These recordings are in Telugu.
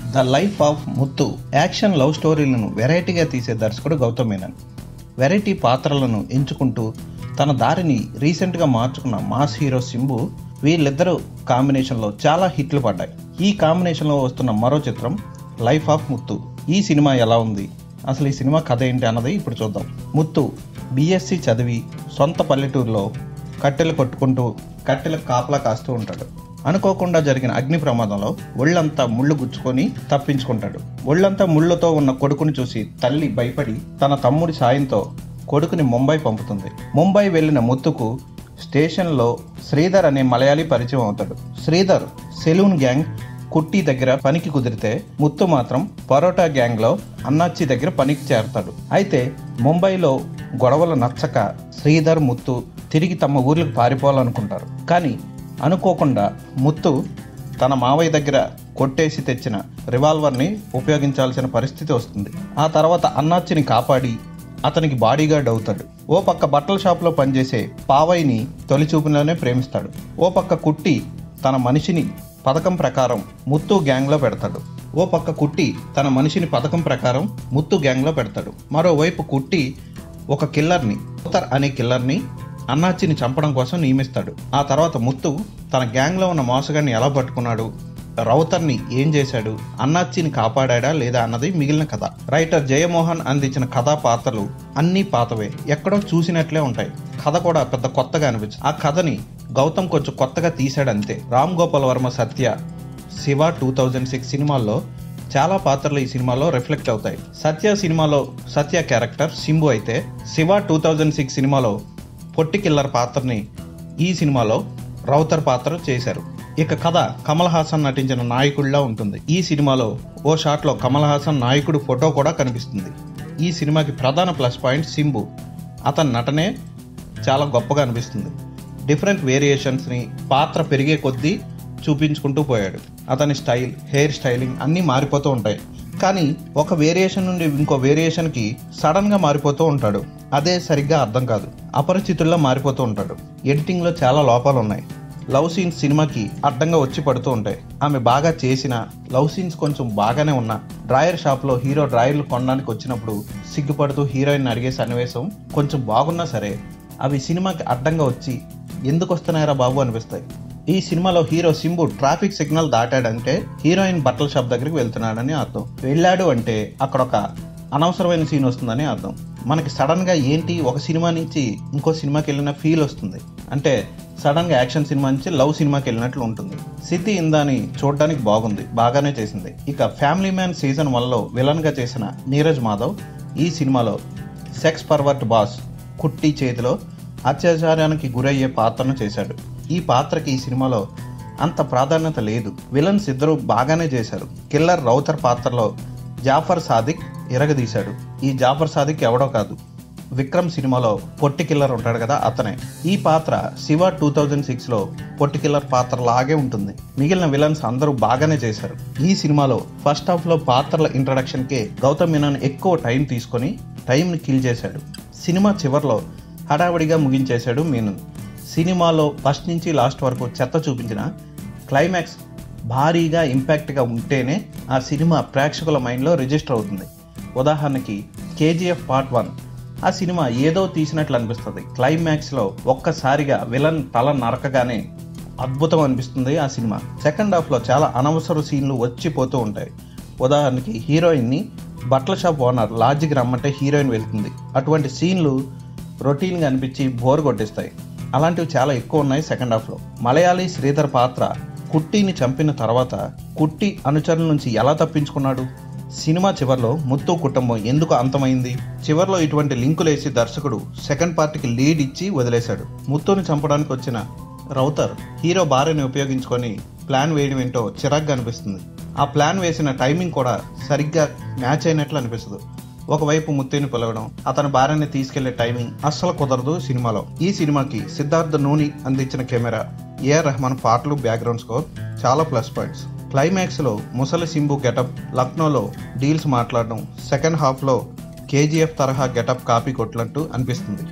The life of Muthu action love స్టోరీలను వెరైటీగా తీసే దర్శకుడు గౌతమ్ మేనన్ వెరైటీ పాత్రలను ఎంచుకుంటూ తన దారిని రీసెంట్గా మార్చుకున్న మాస్ హీరో సింబు వీళ్ళిద్దరూ కాంబినేషన్లో చాలా హిట్లు పడ్డాయి ఈ కాంబినేషన్లో వస్తున్న మరో చిత్రం లైఫ్ ఆఫ్ ముత్తు ఈ సినిమా ఎలా ఉంది అసలు ఈ సినిమా కథ ఏంటి అన్నది ఇప్పుడు చూద్దాం ముత్తు బీఎస్సీ చదివి సొంత పల్లెటూరులో కట్టెలు కొట్టుకుంటూ కట్టెలకు కాపలా కాస్తూ ఉంటాడు అనుకోకుండా జరిగిన అగ్ని ప్రమాదంలో ఒళ్ళంతా ముళ్ళు గుచ్చుకొని తప్పించుకుంటాడు ఒళ్ళంతా ముళ్ళతో ఉన్న కొడుకుని చూసి తల్లి భయపడి తన తమ్ముడి సాయంతో కొడుకుని ముంబై పంపుతుంది ముంబై వెళ్ళిన ముత్తుకు స్టేషన్లో శ్రీధర్ అనే మలయాళీ పరిచయం అవుతాడు శ్రీధర్ సెలూన్ గ్యాంగ్ కుట్టి దగ్గర పనికి కుదిరితే ముత్తు మాత్రం పరోటా గ్యాంగ్లో అన్నాచి దగ్గర పనికి చేరతాడు అయితే ముంబైలో గొడవలు నచ్చక శ్రీధర్ ముత్తు తిరిగి తమ ఊర్లకు పారిపోవాలనుకుంటారు కానీ అనుకోకుండా ముత్తు తన మావయ్య దగ్గర కొట్టేసి తెచ్చిన రివాల్వర్ని ఉపయోగించాల్సిన పరిస్థితి వస్తుంది ఆ తర్వాత అన్నాచిని కాపాడి అతనికి బాడీగార్డ్ అవుతాడు ఓ పక్క బట్టల షాప్లో పనిచేసే పావైని తొలి చూపులోనే ప్రేమిస్తాడు ఓ పక్క కుట్టి తన మనిషిని పథకం ప్రకారం ముత్తు గ్యాంగ్లో పెడతాడు ఓ పక్క కుట్టి తన మనిషిని పథకం ప్రకారం ముత్తు గ్యాంగ్లో పెడతాడు మరోవైపు కుట్టి ఒక కిల్లర్ని ఉత్తర్ అనే కిల్లర్ని అన్నాచిని చంపడం కోసం నియమిస్తాడు ఆ తర్వాత ముత్తు తన గ్యాంగ్లో ఉన్న మోసగాన్ని ఎలా పట్టుకున్నాడు రౌతర్ని ఏం చేశాడు అన్నాచిని కాపాడా లేదా అన్నది మిగిలిన కథ రైటర్ జయమోహన్ అందించిన కథా పాత్రలు అన్నీ పాతవే ఎక్కడో చూసినట్లే ఉంటాయి కథ కూడా పెద్ద కొత్తగా అనిపించింది ఆ కథని గౌతమ్ కొంచెం కొత్తగా తీశాడు అంతే Ram Gopal Varma Satya Shiva two thousand six సినిమాల్లో చాలా పాత్రలు ఈ సినిమాలో రిఫ్లెక్ట్ అవుతాయి సత్య సినిమాలో సత్య క్యారెక్టర్ సింబు అయితే శివ టూ థౌజండ్ సిక్స్ సినిమాలో పొట్టి కిల్లర్ పాత్రని ఈ సినిమాలో రౌతర్ పాత్ర చేశారు ఇక కథ కమల్ హాసన్ నటించిన నాయకుడిలా ఉంటుంది ఈ సినిమాలో ఓ షాట్లో కమల్ హాసన్ నాయకుడు ఫోటో కూడా కనిపిస్తుంది ఈ సినిమాకి ప్రధాన ప్లస్ పాయింట్ సింబు అతని నటనే చాలా గొప్పగా అనిపిస్తుంది డిఫరెంట్ వేరియేషన్స్ని పాత్ర పెరిగే కొద్దీ చూపించుకుంటూ పోయాడు అతని స్టైల్ హెయిర్ స్టైలింగ్ అన్నీ మారిపోతూ ఉంటాయి కానీ ఒక వేరియేషన్ నుండి ఇంకో వేరియేషన్కి సడన్గా మారిపోతూ ఉంటాడు అదే సరిగ్గా అర్థం కాదు అపరిచితుల్లో మారిపోతూ ఉంటాడు ఎడిటింగ్లో చాలా లోపాలు ఉన్నాయి లవ్ సీన్స్ సినిమాకి అడ్డంగా వచ్చి పడుతూ ఉంటాయి ఆమె బాగా చేసిన లవ్ సీన్స్ కొంచెం బాగానే ఉన్నా డ్రాయర్ షాప్లో హీరో డ్రాయర్లు కొనడానికి వచ్చినప్పుడు సిగ్గుపడుతూ హీరోయిన్ అడిగే సన్నివేశం కొంచెం బాగున్నా సరే అవి సినిమాకి అడ్డంగా వచ్చి ఎందుకు వస్తున్నాయరా బాబు అనిపిస్తాయి ఈ సినిమాలో హీరో సింబు ట్రాఫిక్ సిగ్నల్ దాటాడంటే హీరోయిన్ బట్టల షాప్ దగ్గరికి వెళ్తున్నాడని అర్థం వెళ్ళాడు అంటే అక్కడ ఒక అనవసరమైన సీన్ వస్తుందని అర్థం మనకి సడన్గా ఏంటి ఒక సినిమా నుంచి ఇంకో సినిమాకి వెళ్ళిన ఫీల్ వస్తుంది అంటే సడన్గా యాక్షన్ సినిమా నుంచి లవ్ సినిమాకి వెళ్ళినట్లు ఉంటుంది సిద్ధి ఇందాని చూడడానికి బాగుంది బాగానే చేసింది ఇక ఫ్యామిలీ మ్యాన్ సీజన్ వన్లో విలన్గా చేసిన నీరజ్ మాధవ్ ఈ సినిమాలో సెక్స్ పర్వర్ట్ బాస్ కుట్టి చేతిలో అత్యాచారానికి గురయ్యే పాత్రను చేశాడు ఈ పాత్రకి ఈ సినిమాలో అంత ప్రాధాన్యత లేదు విలన్స్ ఇద్దరు బాగానే చేశారు కిల్లర్ రౌతర్ పాత్రలో జాఫర్ సాదిక్ ఇరగదీశాడు ఈ జాఫర్ సాదిక్ ఎవడో కాదు విక్రమ్ సినిమాలో పొట్టి కిల్లర్ ఉంటాడు కదా అతనే ఈ పాత్ర శివ టూ థౌజండ్ సిక్స్లో పొట్టి కిల్లర్ పాత్ర లాగే ఉంటుంది మిగిలిన విలన్స్ అందరూ బాగానే చేశారు ఈ సినిమాలో ఫస్ట్ హాఫ్లో పాత్రల ఇంట్రడక్షన్కే గౌతమ్ మీనన్ ఎక్కువ టైం తీసుకొని టైంని కిల్ చేశాడు సినిమా చివర్లో హడావిడిగా ముగించేశాడు మీనన్ సినిమాలో ఫస్ట్ నుంచి లాస్ట్ వరకు చెత్త చూపించిన క్లైమాక్స్ భారీగా ఇంపాక్ట్గా ఉంటేనే ఆ సినిమా ప్రేక్షకుల మైండ్లో రిజిస్టర్ అవుతుంది ఉదాహరణకి కేజీఎఫ్ పార్ట్ వన్ ఆ సినిమా ఏదో తీసినట్లు అనిపిస్తుంది క్లైమాక్స్లో ఒక్కసారిగా విలన్ తల నరకగానే అద్భుతం అనిపిస్తుంది ఆ సినిమా సెకండ్ హాఫ్లో చాలా అనవసర సీన్లు వచ్చిపోతూ ఉంటాయి ఉదాహరణకి హీరోయిన్ని బట్టల షాప్ ఓనర్ లాడ్జికి రమ్మంటే హీరోయిన్ వెళ్తుంది అటువంటి సీన్లు రొటీన్గా అనిపించి బోర్ కొట్టిస్తాయి అలాంటివి చాలా ఎక్కువ ఉన్నాయి సెకండ్ హాఫ్లో మలయాళీ శ్రీధర్ పాత్ర కుట్టిని చంపిన తర్వాత కుట్టి అనుచరుల నుంచి ఎలా తప్పించుకున్నాడు సినిమా చివర్లో ముత్తు కుటుంబం ఎందుకు అంతమైంది చివర్లో ఇటువంటి లింకులేసి దర్శకుడు సెకండ్ పార్ట్కి లీడ్ ఇచ్చి వదిలేశాడు ముత్తుని చంపడానికి వచ్చిన రౌతర్ హీరో భార్యని ఉపయోగించుకొని ప్లాన్ వేయడం ఏంటో చిరాగ్గా అనిపిస్తుంది ఆ ప్లాన్ వేసిన టైమింగ్ కూడా సరిగ్గా మ్యాచ్ అయినట్లు అనిపిస్తుంది ఒకవైపు ముత్తిని పిలవడం అతని భార్యని తీసుకెళ్లే టైమింగ్ అస్సలు కుదరదు సినిమాలో ఈ సినిమాకి సిద్ధార్థ నూని అందించిన కెమెరా ఏఆర్ రెహమాన్ పాటలు బ్యాక్గ్రౌండ్ స్కోర్ చాలా ప్లస్ పాయింట్స్ క్లైమాక్స్ లో ముసలి సింబు గెటప్ లక్నోలో డీల్స్ మాట్లాడడం సెకండ్ హాఫ్ లో కేజీఎఫ్ తరహా గెటప్ కాపీ కొట్టినట్టు అనిపిస్తుంది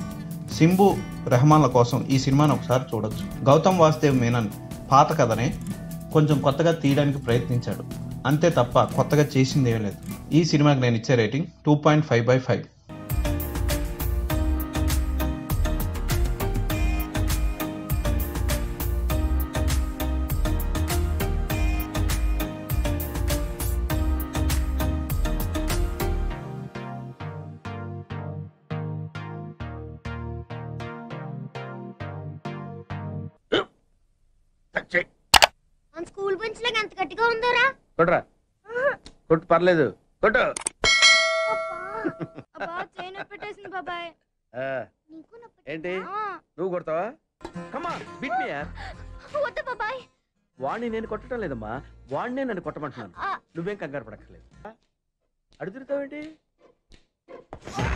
సింబు రెహమాన్ల కోసం ఈ సినిమాను ఒకసారి చూడొచ్చు గౌతమ్ వాసుదేవ్ మేనన్ పాత కథనే కొంచెం కొత్తగా తీయడానికి ప్రయత్నించాడు అంతే తప్ప కొత్తగా చేసింది ఏమీ లేదు ఈ సినిమాకి నేను ఇచ్చే rating two point five by five చెయ్. మన స్కూల్ బెంచ్ లాగా ఎంత గట్టిగా ఉందోరా కొట్టురా కొట్టు పర్లేదు కొట్టు అబ్బా చైన్ పెట్టేసింది బాబాయ్ ఆ, నీకు నొప్పి ఏంటి నువ్వు కొడతావా కమా బిట్ మీ యార్ వద్దు బాబాయ్ వాడిని నేను కొట్టడం లేదమ్మా వాడినే నన్ను కొట్టమంటున్నాను ఆ. నువ్వేం కంగారు పడక్కర్లేదు అడుగుతావేంటి